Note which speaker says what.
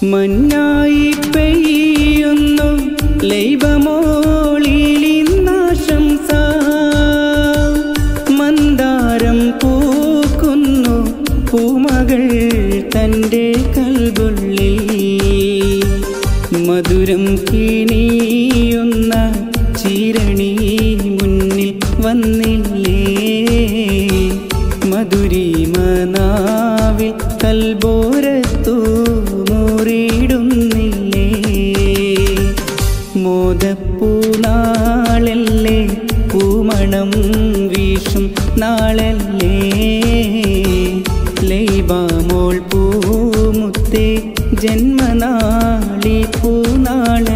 Speaker 1: മഞ്ഞായി പെയ്യുന്നു ലൈവമോളിലിന്നാശംസ മന്ദാരം പൂക്കുന്നു പൂമകൾ തൻ്റെ കൽബുള്ളിൽ മധുരം കിണിയുന്ന ചിരണി മുന്നിൽ വന്നില്ലേ മധുരിമനാവിൽ കൽബോരത്തു മുറിയിടുന്നില്ലേ മോദപ്പൂനാളല്ലേ പൂമണം വീശും നാളല്ലേ ലൈബാമോൾ പൂമുത്തേ ജന്മനാളി പൂനാളല്ലേ